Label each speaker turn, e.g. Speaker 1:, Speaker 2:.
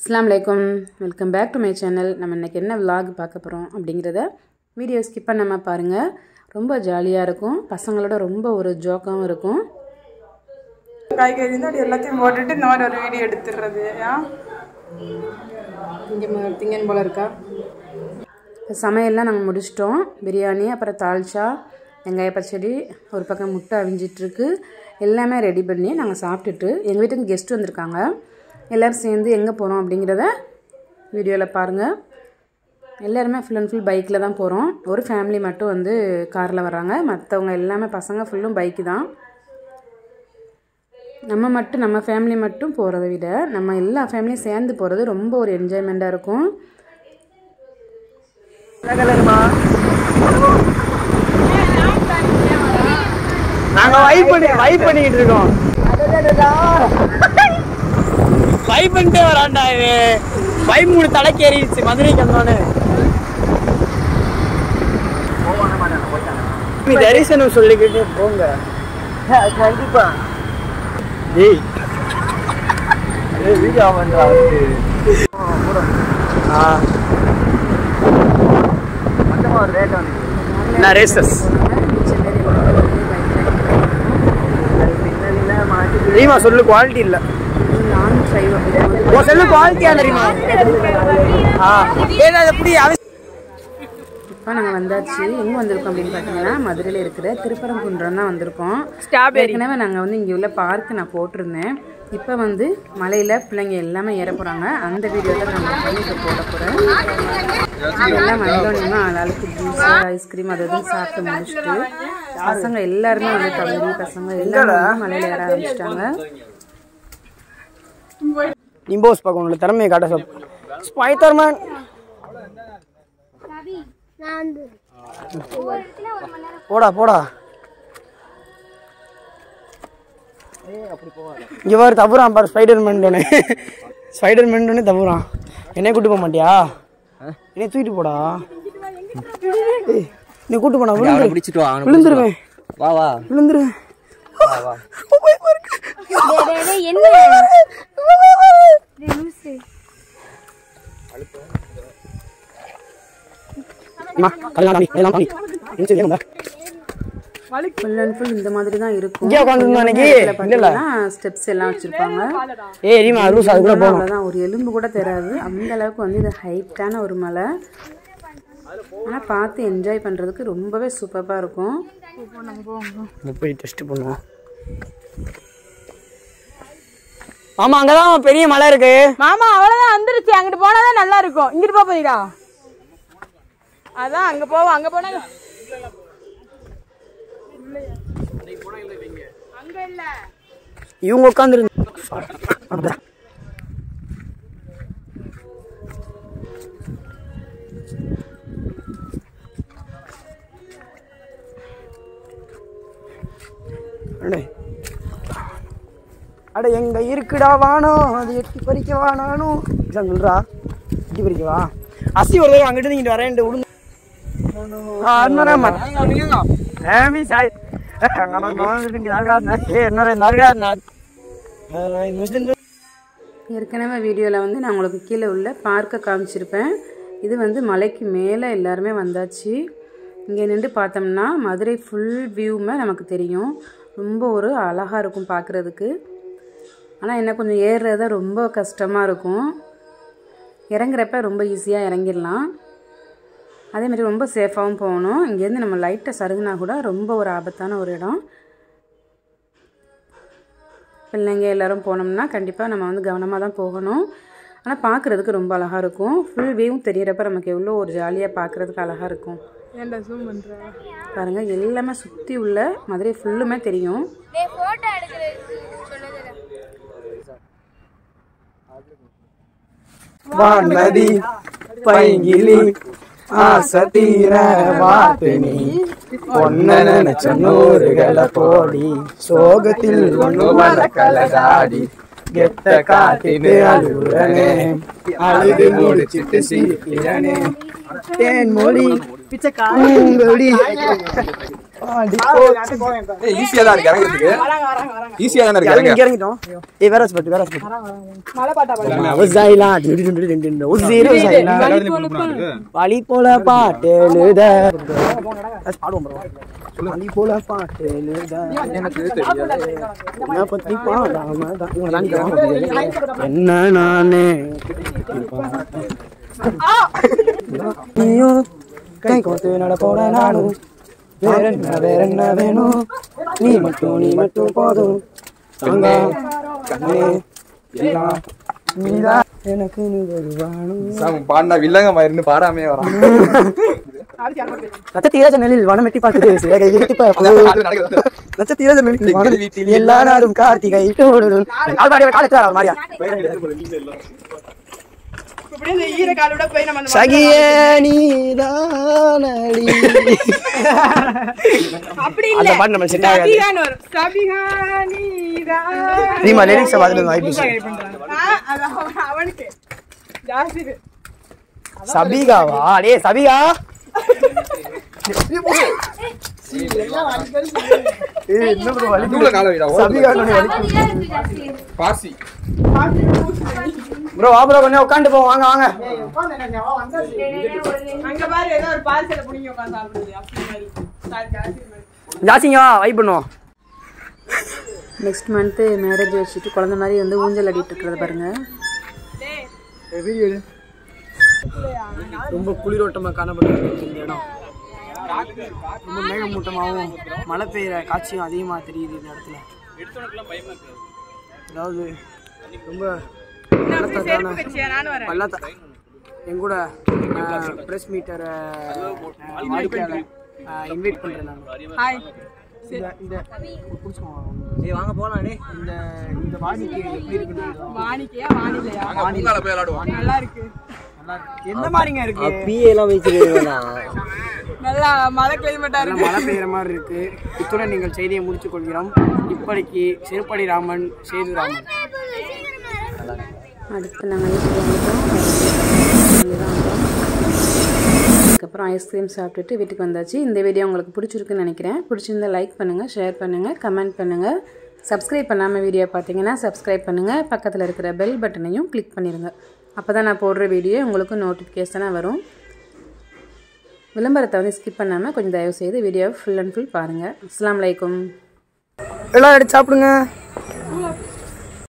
Speaker 1: அஸ்ஸலாமு அலைக்கும் welcome back to my channel நம்ம இன்றைக்கி என்ன vlog பார்க்க போகிறோம் அப்படிங்கிறத வீடியோ ஸ்கிப் பண்ணாமல் பாருங்கள் ரொம்ப ஜாலியாக இருக்கும் பசங்களோட ரொம்ப ஒரு ஜோக்காகவும் இருக்கும்
Speaker 2: காய்கறி இருந்தால் அது எல்லாத்தையும் போட்டுட்டு இந்த மாதிரி ஒரு வீடியோ எடுத்துடுறது ஏன்
Speaker 1: இங்கே திங்கன் போல் இருக்கா சமையல்லாம் நாங்கள் முடிச்சிட்டோம் பிரியாணி அப்புறம் தால்ச்சா வெங்காய பச்சடி ஒரு பக்கம் முட்டை அவிஞ்சிட்ருக்கு எல்லாமே ரெடி பண்ணி நாங்கள் சாப்பிட்டுட்டு எங்கள் வீட்டுக்கு கெஸ்ட் வந்திருக்காங்க எல்லோரும் சேர்ந்து எங்கே போகிறோம் அப்படிங்கிறத வீடியோவில் பாருங்கள் எல்லாருமே ஃபுல் அண்ட் ஃபுல் பைக்கில் தான் போகிறோம் ஒரு ஃபேமிலி மட்டும் வந்து காரில் வர்றாங்க மற்றவங்க எல்லாமே பசங்க ஃபுல்லும் பைக்கு தான் நம்ம மட்டும் நம்ம ஃபேமிலி மட்டும் போகிறத விட நம்ம எல்லா ஃபேமிலியும் சேர்ந்து போகிறது ரொம்ப ஒரு என்ஜாய்மெண்ட்டாக இருக்கும்
Speaker 3: நாங்க வைப் பண்ணி வைப் பண்ணிட்டு இருக்கோம் வைப் பண்ணிட்டே வரான்டா இவன் வைப் மூணு தலைக்கு ஏறிடுச்சு மதுரைக்கு வந்தோன்னு நீ தரிசனம் சொல்லிக்கிட்டு போங்க கண்டிப்பா டேய் வீடியோ பண்றா ஆ ஒரு ரேட் வந்து நான் ரேசஸ் தெரியுமா சொல்லு குவாலிட்டி இல்ல
Speaker 1: லாங் ட்ரைவ் அப்படி
Speaker 3: உன் செல்லு குவாலிட்டியா தெரியுமா ஆ ஏன்னா அது எப்படி அவ-
Speaker 1: இப்போ நாங்கள் வந்தாச்சு எங்கே வந்திருக்கோம் அப்படின்னு பார்த்தீங்கன்னா மதுரையில் இருக்கிற திருப்பரங்குன்றம் தான் வந்திருக்கோம் ஏற்கனவே நாங்கள் வந்து இங்கே உள்ள பார்க்கு நான் போட்டிருந்தேன் இப்போ வந்து மலையில் பிள்ளைங்க எல்லாமே ஏற போகிறாங்க அந்த வீடியோ தான் நான் பண்ணி இப்போ போட போகிறேன் எல்லாம் வந்தோடனே ஆளாளுக்கு ஜூஸ் ஐஸ்கிரீம் அது இதுன்னு சாப்பிட்டு முடிச்சுட்டு பசங்க எல்லாருமே வந்து தம்பி பசங்க எல்லாரும் வந்து மலையில் ஏற ஆரம்பிச்சிட்டாங்க
Speaker 3: நிம்போஸ் பார்க்க உங்களோட திறமையை காட்ட சொல் ஸ்பைடர்மேன் போடா போடா இங்க பாரு தப்புறான் பாரு ஸ்பைடர் மேன் ஸ்பைடர் மேன் தப்புறான் என்னைய கூட்டு போக மாட்டியா என்னைய தூக்கிட்டு போடா ஏய், நீ கூட்டு போனா விழுந்துரு
Speaker 4: பிடிச்சிட்டு வா அவனை
Speaker 3: விழுந்துருவேன்
Speaker 4: வா வா
Speaker 3: விழுந்துருவேன் அம்மா, கல்யாணம் பண்ணி, எல்லாம் பண்ணி. எங்க சரி, ஏங்க.
Speaker 1: ஃபுல் அண்ட் ஃபுல் இந்த மாதிரி தான் இருக்கும்
Speaker 3: இங்கே உட்காந்துருந்தோம் அன்னைக்கு இல்ல இல்ல
Speaker 1: ஸ்டெப்ஸ் எல்லாம் வச்சுருப்பாங்க
Speaker 3: ஏய் ரீமா ரூஸ் அது கூட போகணும்
Speaker 1: அவ்வளோதான் ஒரு எலும்பு கூட தெரியாது அந்த அளவுக்கு வந்து இது ஹைட்டான ஒரு மலை ஆனால் பார்த்து என்ஜாய் பண்ணுறதுக்கு ரொம்பவே சூப்பராக இருக்கும்
Speaker 3: இங்க போய் டெஸ்ட் பண்ணுவோம் ஆமா அங்கதான் பெரிய மலை இருக்கு
Speaker 2: மாமா அவ்வளோதான் வந்துருச்சு அங்கிட்டு போனாதான் நல்லா இருக்கும் இங்கிட்டு போக போயிடா அதான் அங்க போவோம் அங்க போனா அங்க இல்ல
Speaker 3: இவங்க உட்காந்துரு அட எங்க இருக்குடா வானோ அது எட்டி பறிக்க வானானும் இதான் சொல்றா எட்டி பறிக்கவா அசி ஒரு தடவை அங்கிட்டு இங்கிட்டு வரேன் உளுந்து ஆ, அண்ணரே மத். ஏமி சாய் அங்க வந்து நல்காதுனா ஏ என்னரே நல்காதுனா முஸ்லிம்
Speaker 1: ஏற்கனவே வீடியோவில் வந்து நான் உங்களுக்கு கீழே உள்ள பார்க்கை காமிச்சிருப்பேன் இது வந்து மலைக்கு மேலே எல்லாருமே வந்தாச்சு இங்கே நின்று பார்த்தோம்னா மதுரை ஃபுல் வியூவுமே நமக்கு தெரியும் ரொம்ப ஒரு அழகாக இருக்கும் பார்க்குறதுக்கு ஆனால் என்ன கொஞ்சம் ஏறுறது தான் ரொம்ப கஷ்டமாக இருக்கும் இறங்குறப்ப ரொம்ப ஈஸியாக இறங்கிடலாம் அதே மாதிரி ரொம்ப சேஃபாகவும் போகணும் இங்கேருந்து நம்ம லைட்டை சருகுனா கூட ரொம்ப ஒரு ஆபத்தான ஒரு இடம் பிள்ளைங்க எல்லோரும் போனோம்னா கண்டிப்பாக நம்ம வந்து கவனமாக தான் போகணும் ஆனால் பார்க்குறதுக்கு ரொம்ப அழகாக இருக்கும் ஃபுல் வியூவும் தெரியறப்ப நமக்கு எவ்வளோ ஒரு ஜாலியாக பார்க்குறதுக்கு அழகாக இருக்கும்
Speaker 2: ஏன்டா ஜூம் பண்ற
Speaker 1: பாருங்கள் எல்லாமே சுற்றி உள்ள மதுரை ஃபுல்லுமே தெரியும்
Speaker 3: வானதி பைங்கிலி ஆசத்தீர வாத்தினி பொன்ன நினைச்ச நூறுகளை போடி சோகத்தில் ஒண்ணு வளர்க்கலதாடி கெத்த காட்டிட்டு அழுகுறனே அழுது முடிச்சிட்டு சிரிக்கிறனே தேன் மொழி பூங்கொடி ஆடி போச்சு.
Speaker 4: ஈஸியா தான் இருக்கு இறங்குறதுக்கு
Speaker 2: வராங்க வராங்க வராங்க
Speaker 4: ஈஸியா தானே இருக்கு
Speaker 3: இறங்கி
Speaker 4: இறங்க.
Speaker 3: இங்க இறங்கிட்டோம் ஏய் வேற ஸ்பாட் வேற ஸ்பாட்
Speaker 2: மழை பாட்டா பாடு.
Speaker 3: உசாயிலா டிடு டிடு டிடு டிடு உசீரு உசாயிலா வழி போல பாட்டு எழுத பாடுவோம் bro. வழி போல பாட்டு எழுத என்ன பத்தி பாடாம தான் இவங்க தான் நிக்கிறாங்க. என்ன நானே நீயும் கை கோத்து நடப்போட நானும் வேற என்ன வேற என்ன வேணும் நீ மட்டும் நீ மட்டும் போதும் தங்கா கண்ணே எல்லாம் நீதான் எனக்கு நீ வருவானும்
Speaker 4: சாமி, பாடினா வில்லங்க மயிர்னு பாடாமே வரான்
Speaker 3: நட்சத்திர ஜன்னலில் வனம் எட்டி பார்க்குது சிறகை விரித்து பார்க்குது.
Speaker 4: அது நடக்குது.
Speaker 3: நட்சத்திர ஜன்னலில் வனம் வீட்டில் எல்லா நாளும் கார்த்திகை டோடுடும். கால் மாறியா, கால் எடுத்துடா, மாறியா.
Speaker 2: இப்படியே இந்த ஈர காலோட போய் நம்ம அந்த
Speaker 3: சகியே நீதானடி.
Speaker 2: அப்படி
Speaker 3: அந்த
Speaker 2: இல்ல
Speaker 3: பாட்டு நம்ம set ஆகாது.
Speaker 2: சபிகான்னு வரும் சபிகா நீதான்
Speaker 3: நீமா lyrics அ பார்த்துட்டு வாய்ப்பு சொல்லு.
Speaker 2: ஆ, அது அவன்- அவனுக்கு ஜாஸ்தி இது.
Speaker 3: சபிகாவா டேய் சபிகா ஏய், இன்னும் கொஞ்சம் வலி.
Speaker 4: தூள கால வைடா, ஓடு.
Speaker 3: சபிகா இன்னும் வலி.
Speaker 4: பாசி
Speaker 3: bro வா bro கொஞ்சம் உட்காந்து போ வாங்க வாங்க
Speaker 2: அங்க பாரு ஏதோ ஒரு பார்சல புடிங்கி உட்கார்ந்து சாப்பிடுது அப்படி மாதிரி சா- ஜாஸ்தி மாதிரி.
Speaker 3: ஜாசிங்க வா வைப் பண்ணுவோம்
Speaker 1: நெக்ஸ்ட் மந்த்து மேரேஜ் வச்சுட்டு குழந்த மாதிரி வந்து ஊஞ்சல் ஆடிட்டு இருக்கிறத பாருங்க
Speaker 3: ரொம்ப குளிரோட்டமாக காணப்படுறது இந்த இடம் ரொம்ப மேகமூட்டமாகவும் மழை பெய்யுற காட்சியும் அதிகமாக தெரியுது இந்த இடத்துல அதாவது ரொம்ப பள்ளத்தாக்கான
Speaker 2: வச்சியா, நானும் வரேன்
Speaker 3: பள்ளத்தா என் கூட ப்ரெஸ் மீட்டரை வாடிக்கையாளர் இன்வைட் பண்ணுறேன் நான்
Speaker 2: ஹாய்
Speaker 3: இந்த இந்த பிடிச்சோம் வாங்க போகலாம் இந்த இந்த வாடிக்கை எப்படி இருக்குன்னு
Speaker 2: வாணிக்கையா வானிலையா
Speaker 4: அங்க பூங்கால போய் விளையாடுவோம்
Speaker 2: நல்லா இருக்கு
Speaker 3: எந்த மாதிரிங்க இருக்கு
Speaker 5: பிஏலாம் வச்சிருக்கீங்களா
Speaker 2: நல்லா மழை கிளைமேட்டா
Speaker 3: நல்லா
Speaker 2: இருக்கு
Speaker 3: மழை பெய்யுற மாதிரி இருக்கு இத்துடன் நீங்கள் செய்தியை முடித்துக் கொள்கிறோம் இப்படிக்கு செருப்படி ராமன் சேது ராமன்
Speaker 1: அடுத்து நாங்கள் வீட்டுக்கு வந்துட்டோம் இங்கே தான் வந்தோம் அதுக்கப்புறம் ஐஸ்கிரீம் சாப்பிட்டுட்டு வீட்டுக்கு வந்தாச்சு இந்த வீடியோ உங்களுக்கு பிடிச்சிருக்குன்னு நினைக்கிறேன் பிடிச்சிருந்தா லைக் பண்ணுங்கள் ஷேர் பண்ணுங்கள் கமெண்ட் பண்ணுங்கள் சப்ஸ்கிரைப் பண்ணாமல் வீடியோ பார்த்தீங்கன்னா சப்ஸ்கிரைப் பண்ணுங்கள் பக்கத்தில் இருக்கிற பெல் பட்டனையும் கிளிக் பண்ணிடுங்க அப்போ தான் நான் போடுற வீடியோ உங்களுக்கு நோட்டிஃபிகேஷனாக வரும் விளம்பரத்தை வந்து ஸ்கிப் பண்ணாமல் கொஞ்சம் தயவு செய்து வீடியோவை ஃபுல் அண்ட் ஃபுல் பாருங்கள் அஸ்ஸலாமு அலைக்கும்
Speaker 3: எல்லாம் எடுத்து சாப்பிடுங்க